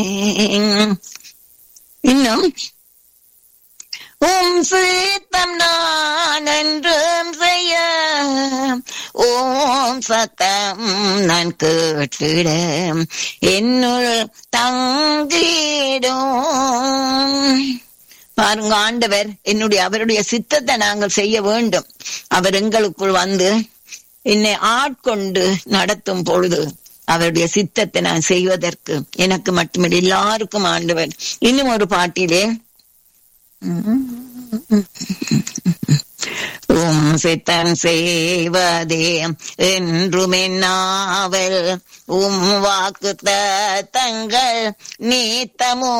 இன்னும் உம் சீத்தம் நான் என்றும் செய்ய ஓம் சத்தம் நான் கேட்டிட என்னுள் தங்கிடும் பாருங்க ஆண்டவர் என்னுடைய அவருடைய சித்தத்தை நாங்கள் செய்ய வேண்டும் அவர் எங்களுக்குள் வந்து என்னை ஆட்கொண்டு நடத்தும் பொழுது அவருடைய சித்தத்தை நான் செய்வதற்கு எனக்கு மட்டுமில்லை எல்லாருக்கும் ஆண்டவர் இன்னும் ஒரு பாட்டிலே உம் சித்தம் செய்வதே என்றும் என்னாவல் உம் வாக்கு தங்கள் நீத்தமோ